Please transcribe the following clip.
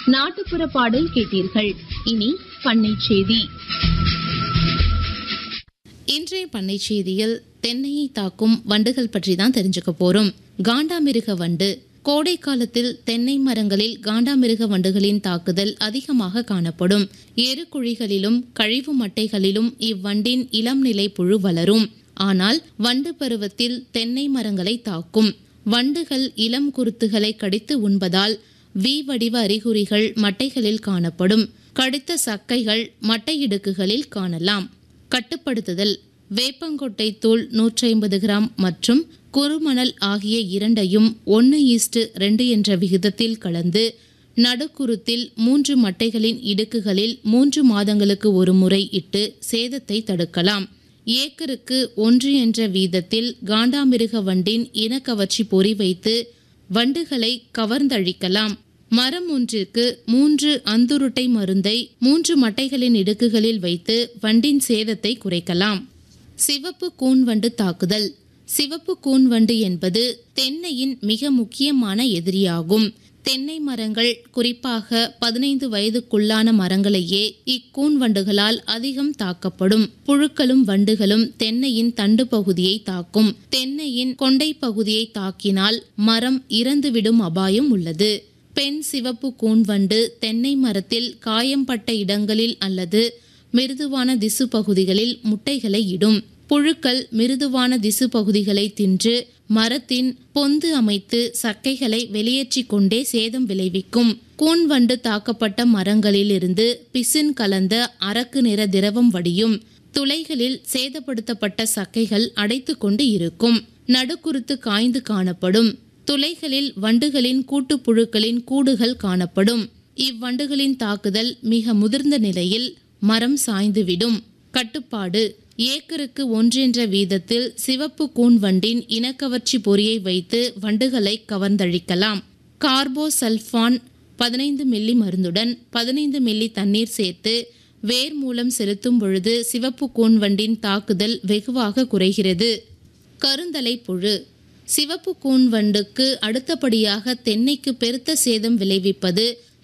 நாட்டுப்புற பாடல் கேட்டீர்கள் இனி பண்ணை செய்தி இன்றைய பண்ணை செய்தியில் தென்னையை தாக்கும் வண்டுகள் பற்றி தான் தெரிஞ்சுக்க போறோம் காண்டாமிருக வண்டு கோடை காலத்தில் தென்னை மரங்களில் காண்டாமிருக வண்டுகளின் தாக்குதல் அதிகமாக காணப்படும் எருக்குழிகளிலும் கழிவு மட்டைகளிலும் இவ்வண்டின் இளம் நிலை புழு வளரும் ஆனால் வண்டு பருவத்தில் தென்னை மரங்களை தாக்கும் வண்டுகள் இளம் குருத்துகளை கடித்து உண்பதால் வி வடிவ அறிகுறிகள் மட்டைகளில் காணப்படும் கடித்த சக்கைகள் மட்டை இடுக்குகளில் காணலாம் கட்டுப்படுத்துதல் வேப்பங்கொட்டை தூள் நூற்றி ஐம்பது கிராம் மற்றும் குறுமணல் ஆகிய இரண்டையும் ஒன்று ஈஸ்ட் ரெண்டு என்ற விகிதத்தில் கலந்து நடுக்குருத்தில் மூன்று மட்டைகளின் இடுக்குகளில் மூன்று மாதங்களுக்கு ஒரு முறை இட்டு சேதத்தை தடுக்கலாம் ஏக்கருக்கு ஒன்று என்ற வீதத்தில் காண்டாமிருக வண்டின் இனக்கவர்ச்சி பொறி வைத்து வண்டுகளை கவர்ந்தழிக்கலாம் மரம் ஒன்றிற்கு மூன்று அந்துருட்டை மருந்தை மூன்று மட்டைகளின் இடுக்குகளில் வைத்து வண்டின் சேதத்தை குறைக்கலாம் சிவப்பு கூன்வண்டு தாக்குதல் சிவப்பு கூன்வண்டு என்பது தென்னையின் மிக முக்கியமான எதிரியாகும் தென்னை மரங்கள் குறிப்பாக பதினைந்து வயதுக்குள்ளான மரங்களையே இக்கூன் வண்டுகளால் அதிகம் தாக்கப்படும் புழுக்களும் வண்டுகளும் தென்னையின் தண்டு பகுதியை தாக்கும் தென்னையின் கொண்டை பகுதியை தாக்கினால் மரம் இறந்துவிடும் அபாயம் உள்ளது பெண் சிவப்பு கூன்வண்டு தென்னை மரத்தில் காயம்பட்ட இடங்களில் அல்லது மிருதுவான திசு பகுதிகளில் முட்டைகளை இடும் புழுக்கள் மிருதுவான திசு பகுதிகளை தின்று மரத்தின் பொந்து அமைத்து சக்கைகளை வெளியேற்றிக் கொண்டே சேதம் விளைவிக்கும் கூன்வண்டு தாக்கப்பட்ட மரங்களிலிருந்து பிசின் கலந்த அரக்கு நிற திரவம் வடியும் துளைகளில் சேதப்படுத்தப்பட்ட சக்கைகள் அடைத்து கொண்டு இருக்கும் நடுக்குருத்து காய்ந்து காணப்படும் துளைகளில் வண்டுகளின் கூட்டுப்புழுக்களின் கூடுகள் காணப்படும் இவ்வண்டுகளின் தாக்குதல் மிக முதிர்ந்த நிலையில் மரம் சாய்ந்துவிடும் கட்டுப்பாடு ஏக்கருக்கு ஒன்றென்ற வீதத்தில் சிவப்பு கூன் வண்டின் இனக்கவர்ச்சி பொறியை வைத்து வண்டுகளை கவர்ந்தழிக்கலாம் கார்போசல்ஃபான் பதினைந்து மில்லி மருந்துடன் பதினைந்து மில்லி தண்ணீர் சேர்த்து வேர் மூலம் செலுத்தும் பொழுது சிவப்பு கூன் வண்டின் தாக்குதல் வெகுவாக குறைகிறது கருந்தலை புழு சிவப்பு கூன் வண்டுக்கு அடுத்தபடியாக தென்னைக்கு பெருத்த சேதம் விளைவிப்பது